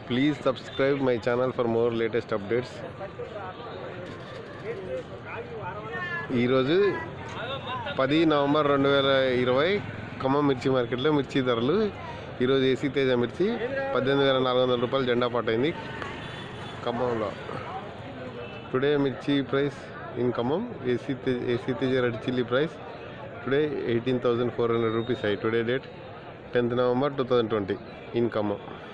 please subscribe my channel for more latest updates ఈరోజు పది November రెండు వేల ఇరవై ఖమ్మం మిర్చి మార్కెట్లో మిర్చి ధరలు ఈరోజు ఏసీ తేజ మిర్చి పద్దెనిమిది వేల నాలుగు వందల రూపాయలు జెండా పాటైంది ఖమ్మంలో today mirchi price in Khammam AC Tej AC Teja red chilli price today eighteen thousand four hundred rupees అయ్యి today date tenth November two thousand twenty in Khammam